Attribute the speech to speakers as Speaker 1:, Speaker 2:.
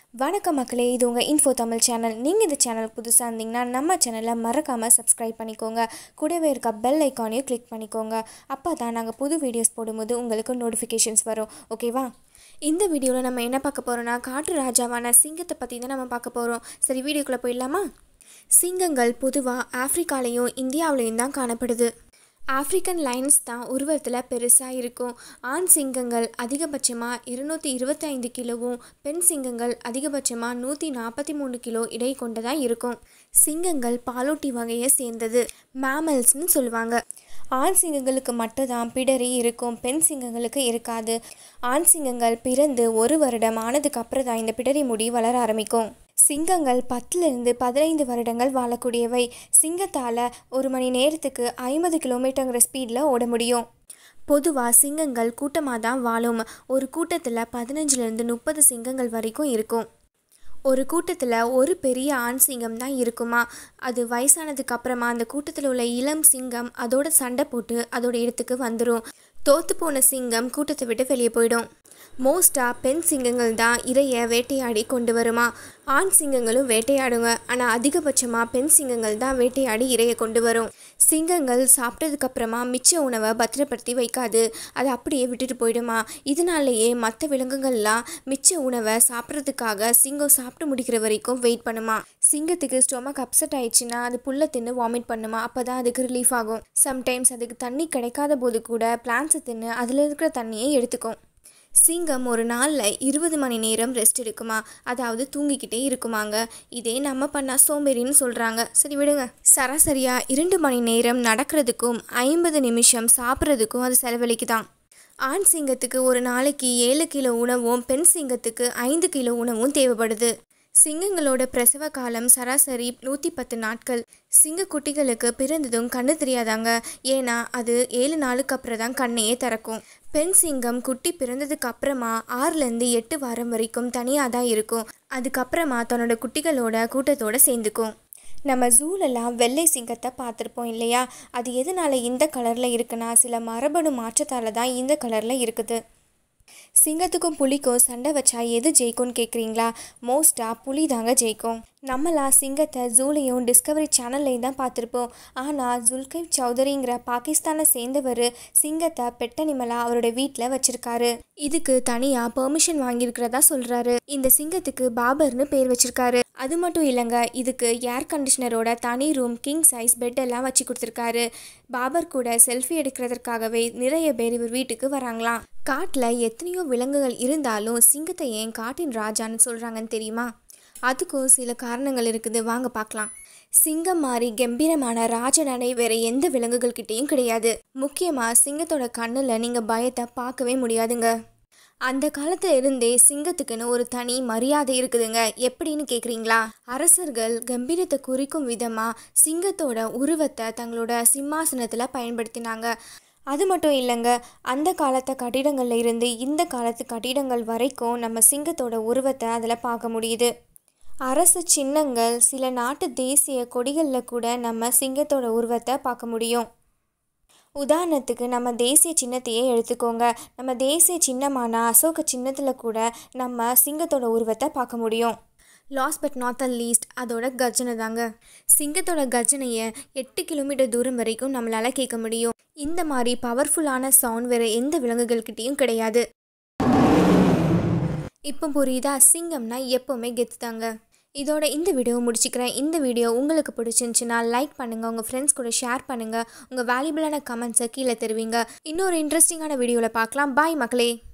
Speaker 1: வணக்கம் மக்களே இது உங்கள் இன்ஃபோ தமிழ் சேனல் நீங்கள் இந்த சேனலுக்கு புதுசாக இருந்தீங்கன்னா நம்ம சேனலை மறக்காமல் சப்ஸ்கிரைப் பண்ணிக்கோங்க கூடவே இருக்க பெல் ஐக்கானையும் கிளிக் பண்ணிக்கோங்க அப்போ தான் நாங்கள் புது வீடியோஸ் போடும்போது உங்களுக்கு நோட்டிஃபிகேஷன்ஸ் வரும் ஓகேவா இந்த வீடியோவில் நம்ம என்ன பார்க்க போகிறோம்னா காட்டு ராஜாவான சிங்கத்தை பற்றி தான் நம்ம பார்க்க போகிறோம் சரி வீடியோக்குள்ளே போயிடலாமா சிங்கங்கள் பொதுவாக ஆப்பிரிக்காலையும் இந்தியாவிலையும் தான் காணப்படுது ஆப்பிரிக்கன் லைன்ஸ் தான் உருவத்தில் பெருசாக இருக்கும் ஆண் சிங்கங்கள் அதிகபட்சமாக இருநூற்றி இருபத்தைந்து கிலோவும் பெண் சிங்கங்கள் அதிகபட்சமாக நூற்றி நாற்பத்தி மூணு கிலோ இடை கொண்டதாக இருக்கும் சிங்கங்கள் பாலூட்டி வகையை சேர்ந்தது மேமல்ஸ்னு சொல்லுவாங்க ஆண் சிங்கங்களுக்கு மட்டும்தான் பிடரி இருக்கும் பெண் சிங்கங்களுக்கு இருக்காது ஆண் சிங்கங்கள் பிறந்து ஒரு வருடம் ஆனதுக்கு அப்புறம் தான் இந்த பிடரி முடி வளர ஆரம்பிக்கும் சிங்கங்கள் பத்துலேருந்து பதினைந்து வருடங்கள் வாழக்கூடியவை சிங்கத்தால் ஒரு மணி நேரத்துக்கு ஐம்பது கிலோமீட்டருங்கிற ஸ்பீடில் ஓட முடியும் பொதுவாக சிங்கங்கள் கூட்டமாக தான் வாழும் ஒரு கூட்டத்தில் பதினஞ்சுலேருந்து முப்பது சிங்கங்கள் வரைக்கும் இருக்கும் ஒரு கூட்டத்தில் ஒரு பெரிய ஆண் சிங்கம் தான் இருக்குமா அது வயசானதுக்கு அப்புறமா அந்த கூட்டத்தில் உள்ள இளம் சிங்கம் அதோட சண்டை போட்டு அதோட இடத்துக்கு வந்துடும் தோத்து போன சிங்கம் கூட்டத்தை விட்டு வெளியே போயிடும் மோஸ்ட்டாக பெண் சிங்கங்கள் தான் இரையை வேட்டையாடி கொண்டு வருமா ஆண் சிங்கங்களும் வேட்டையாடுங்க ஆனால் அதிகபட்சமாக பெண் சிங்கங்கள் தான் வேட்டையாடி இரையை கொண்டு வரும் சிங்கங்கள் சாப்பிட்டதுக்கப்புறமா மிச்ச உணவை பத்திரப்படுத்தி வைக்காது அதை அப்படியே விட்டுட்டு போயிடுமா இதனாலேயே மற்ற விலங்குகள்லாம் மிச்ச உணவை சாப்பிட்றதுக்காக சிங்கம் சாப்பிட்டு முடிக்கிற வரைக்கும் வெயிட் பண்ணுமா சிங்கத்துக்கு ஸ்டொமக் அப்செட் ஆயிடுச்சுன்னா அது புல்லை தின்னு வாமிட் பண்ணுமா அப்போ தான் அதுக்கு ரிலீஃப் ஆகும் சம்டைம்ஸ் அதுக்கு தண்ணி கிடைக்காத போது கூட பிளான்ஸை தின்னு அதில் இருக்கிற தண்ணியை எடுத்துக்கும் சிங்கம் ஒரு நாளில் இருபது மணி நேரம் ரெஸ்ட் எடுக்குமா அதாவது தூங்கிக்கிட்டே இருக்குமாங்க இதே நம்ம பண்ணால் சோம்பேறின்னு சொல்கிறாங்க சரி விடுங்க சராசரியாக இரண்டு மணி நேரம் நடக்கிறதுக்கும் ஐம்பது நிமிஷம் சாப்பிட்றதுக்கும் அது செலவழிக்குதான் ஆண் சிங்கத்துக்கு ஒரு நாளைக்கு ஏழு கிலோ உணவும் பெண் சிங்கத்துக்கு ஐந்து கிலோ உணவும் தேவைப்படுது சிங்கங்களோட பிரசவ காலம் சராசரி நூற்றி பத்து நாட்கள் சிங்க குட்டிகளுக்கு பிறந்ததும் கண்ணு தெரியாதாங்க ஏன்னா அது ஏழு நாளுக்கு அப்புறம் தான் கண்ணையே திறக்கும் பெண் சிங்கம் குட்டி பிறந்ததுக்கு அப்புறமா ஆறுலேருந்து எட்டு வாரம் வரைக்கும் தனியாக தான் இருக்கும் அதுக்கப்புறமா தன்னோட குட்டிகளோட கூட்டத்தோட சேர்ந்துக்கும் நம்ம ஜூலெல்லாம் வெள்ளை சிங்கத்தை பார்த்துருப்போம் இல்லையா அது எதனால இந்த கலரில் இருக்குன்னா சில மரபணு மாற்றத்தால் தான் இந்த கலரில் இருக்குது சிங்கத்துக்கும் புலிக்கும் சண்டை வச்சா எது ஜெயிக்கும்னு கேட்குறீங்களா மோஸ்ட்டாக புலி தாங்க ஜெயிக்கும் நம்மளாம் சிங்கத்தை ஜூலையும் டிஸ்கவரி சேனல்லையும் தான் பார்த்துருப்போம் ஆனால் ஜுல்கைப் சௌதரிங்கிற பாகிஸ்தானை சேர்ந்தவர் சிங்கத்தை பெட்டனிமலாக அவரோட வீட்டில் வச்சிருக்காரு இதுக்கு தனியாக பெர்மிஷன் வாங்கியிருக்கிறதா சொல்கிறாரு இந்த சிங்கத்துக்கு பாபர்னு பேர் வச்சிருக்காரு அது மட்டும் இல்லைங்க இதுக்கு ஏர் கண்டிஷனரோட தனி ரூம் கிங் சைஸ் பெட் எல்லாம் வச்சு கொடுத்துருக்காரு பாபர் கூட செல்ஃபி எடுக்கிறதுக்காகவே நிறைய பேர் இவர் வீட்டுக்கு வராங்களாம் காட்டில் எத்தனையோ விலங்குகள் இருந்தாலும் சிங்கத்தை ஏன் காட்டின் ராஜான்னு சொல்கிறாங்கன்னு தெரியுமா அதுக்கும் சில காரணங்கள் இருக்குது வாங்க பார்க்கலாம் சிங்கம் மாதிரி கம்பீரமான ராஜநடை வேற எந்த விலங்குகள்கிட்டேயும் கிடையாது முக்கியமாக சிங்கத்தோட கண்ணில் நீங்கள் பயத்தை பார்க்கவே முடியாதுங்க அந்த காலத்துல இருந்தே சிங்கத்துக்குன்னு ஒரு தனி மரியாதை இருக்குதுங்க எப்படின்னு கேட்குறீங்களா அரசர்கள் கம்பீரத்தை குறிக்கும் விதமாக சிங்கத்தோட உருவத்தை தங்களோட சிம்மாசனத்தில் பயன்படுத்தினாங்க அது மட்டும் இல்லைங்க அந்த காலத்து கட்டிடங்கள்ல இருந்து இந்த காலத்து கட்டிடங்கள் வரைக்கும் நம்ம சிங்கத்தோட உருவத்தை அதில் பார்க்க முடியுது அரசு சின்னங்கள் சில நாட்டு தேசிய கொடிகளில் கூட நம்ம சிங்கத்தோட உருவத்தை பார்க்க முடியும் உதாரணத்துக்கு நம்ம தேசிய சின்னத்தையே எடுத்துக்கோங்க நம்ம தேசிய சின்னமான அசோக சின்னத்தில் கூட நம்ம சிங்கத்தோட உருவத்தை பார்க்க முடியும் last but not the least அதோட கர்ஜனை தாங்க சிங்கத்தோட கர்ஜனையை எட்டு கிலோமீட்டர் தூரம் வரைக்கும் நம்மளால் கேட்க முடியும் இந்த மாதிரி பவர்ஃபுல்லான சவுண்ட் வேறு எந்த விலங்குகள்கிட்டேயும் கிடையாது இப்போ புரியுதா சிங்கம்னா எப்போவுமே கெத்து தாங்க இதோட இந்த வீடியோ முடிச்சுக்கிறேன் இந்த வீடியோ உங்களுக்கு பிடிச்சிருந்துச்சுன்னா லைக் பண்ணுங்கள் உங்கள் ஃப்ரெண்ட்ஸ் கூட ஷேர் பண்ணுங்கள் உங்கள் வேல்யூபிளான கமெண்ட்ஸை கீழே தருவீங்க இன்னொரு இன்ட்ரெஸ்டிங்கான வீடியோவில் பார்க்கலாம் பாய் மக்களே